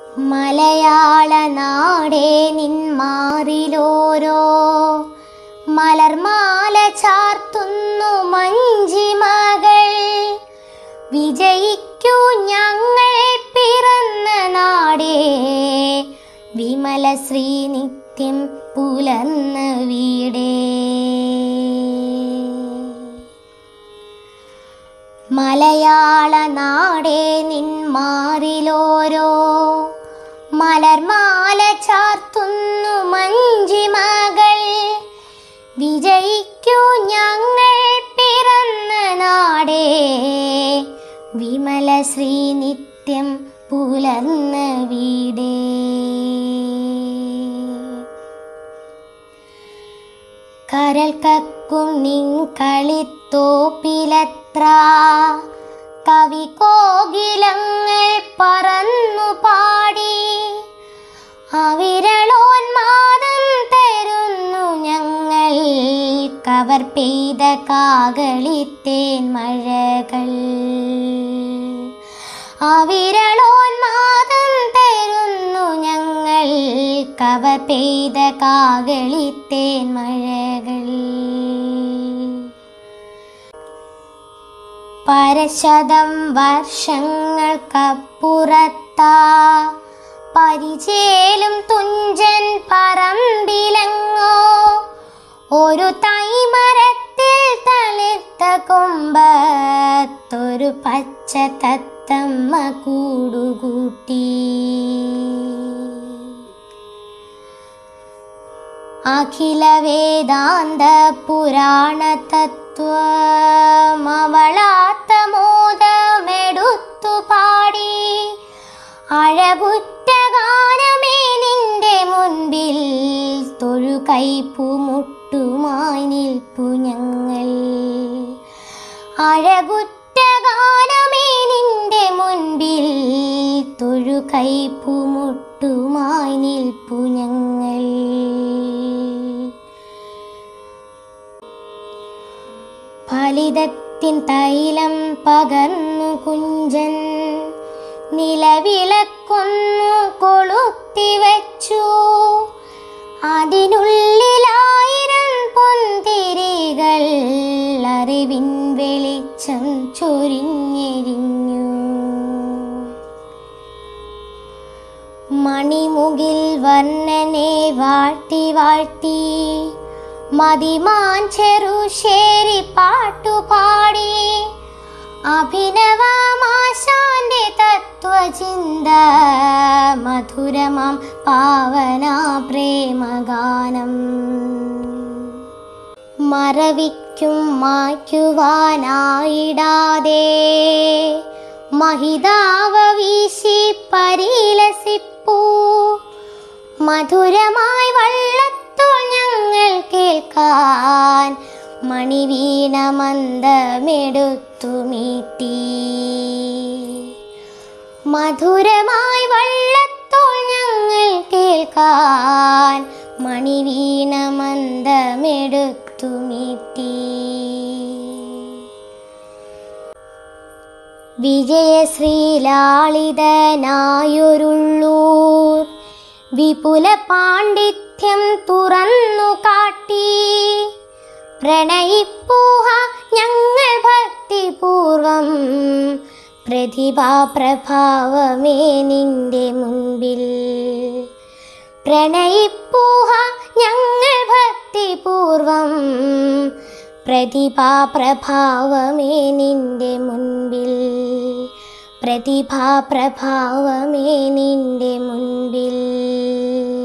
മലയാള നാടേ നിന്മാറിലോരോ മലർമാല ചാർത്തുന്നു മഞ്ചിമകൾ വിജയിക്കൂ ഞങ്ങൾ പിറന്ന നാടേ വിമല ശ്രീ നിത്യം പുലർന്ന വീടേ മലയാള നാടേ നിന്മാറിലോരോ മലർമാല ചാർത്തുന്നു മഞ്ചിമകൾ വിജയിക്കൂ ഞങ്ങൾ പിറന്ന നാടേ വിമല ശ്രീ നിത്യം പുലർന്ന വീടേ കരൽ കക്കും നിൻ കളിത്തോപ്പിലത്ര കവി കോകിലങ്ങൾ പറന്നു പാടി അവിരളോന്മാദം തരുന്നു ഞങ്ങൾ കവർ പെയ്ത കാകളിത്തേൻ മഴകൾ അവിരളോന്മാദം തരുന്നു ഞങ്ങൾ കവർ പെയ്ത കാകളിത്തേൻ മഴകൾ പരശതം വർഷങ്ങൾക്കപ്പുറത്താ പരിചേലും തുഞ്ചൻ പറമ്പിലങ്ങോ ഒരു തൈമരത്തിൽ തളിർത്ത കൊമ്പത്തൊരു പച്ച തത്തമ്മ കൂടുകൂട്ടി അഖില വേദാന്ത പുരാണ തത്വമവളാത്ത മോദമെടുത്തു പാടി അഴകുറ്റ ഗാനമേ നിന്റെ മുൻപിൽ തൊഴു കൈപ്പുമുട്ടുമായി നിൽപ്പു ഞങ്ങൾ അഴകുറ്റ ഗാനമേ നിന്റെ മുൻപിൽ തൊഴു കൈപ്പുമുട്ടുമായി നിൽപ്പു ഞങ്ങൾ ഫലിതത്തിൻ തൈലം പകർന്നു കുഞ്ചൻ നിലവിളക്കൊന്നു കൊളുത്തി വച്ചു അതിനുള്ളിലായിരം പൊന്തിരികൾ അറിവിൻ വെളിച്ചം ചൊരിഞ്ഞെരിഞ്ഞു മണിമുകിൽ വർണ്ണനെ വാഴ്ത്തി വാഴ്ത്തി മതിമാൻ ചെറുശേരി പാട്ടുപാടി അഭിനവമാശാന്റെ തത്വചിന്ത മധുരമാം പാവന പ്രേമഗാനം മറവിക്കും മായ്ക്കുവാനായിടാതെ മഹിതാവ വീശി പരിലസിപ്പൂ മധുരമായി വള്ളത്തോൾ ഞങ്ങൾ കേൾക്കാൻ മണിവീണ മന്ദമെടുത്തു മീട്ടി മധുരമായി വള്ളത്തോൾ ഞങ്ങൾ കേൾക്കാൻ മണിവീണ മന്ദമെടുത്തു മീട്ടി വിജയശ്രീലാളിതനായൊരുള്ളൂർ വിപുല പാണ്ഡിത്യം തുറന്നു കാട്ടി പ്രണയിപ്പൂഹ ഞങ്ങൾ ഭക്തിപൂർവം പ്രതിഭാപ്രഭാവമേ നിന്റെ മുൻപിൽ പ്രണയിപ്പൂഹ ഞങ്ങൾ ഭക്തിപൂർവം പ്രതിഭാപ്രഭാവമേ നിന്റെ മുൻപിൽ പ്രതിഭാപ്രഭാവമേ നിന്റെ മുൻപിൽ